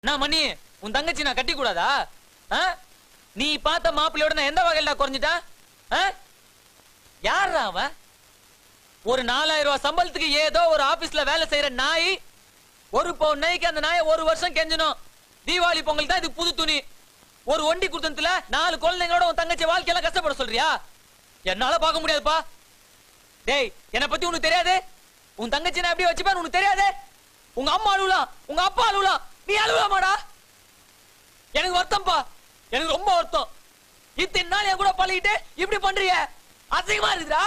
நான் மணி உன் தங்கச்சி நான் கட்டி கூடாதா ஆ? நீ பார்த்த மாப்பிள்ளையோட நான் எந்த வகையில குறைஞ்சிட்டா யாரா அவன் ஒரு நாலாயிரம் ரூபாய் சம்பளத்துக்கு ஏதோ ஒரு ஆபீஸ்ல வேலை செய்யற நாய் ஒரு பவுன் நைக்கு அந்த நாயை ஒரு வருஷம் கெஞ்சணும் தீபாவளி பொங்கல் தான் இது புது துணி ஒரு ஒண்டி குடுத்தத்துல நாலு குழந்தைங்களோட உன் தங்கச்சி வாழ்க்கையெல்லாம் கஷ்டப்பட சொல்றியா என்னால பார்க்க முடியாதுப்பா டேய் என்னை பத்தி உனக்கு தெரியாது உன் தங்கச்சி நான் எப்படி வச்சுப்பேன் உனக்கு தெரியாது உங்க அம்மா அழுவலாம் உங்க அப்பா அழுவலாம் நீ அழுவலாமாடா எனக்கு வருத்தம்ப்பா எனக்கு ரொம்ப வருத்தம் இத்தனை நாள் என் கூட பழகிட்டு இப்படி பண்றீங்க அசிங்கமா இருக்குதா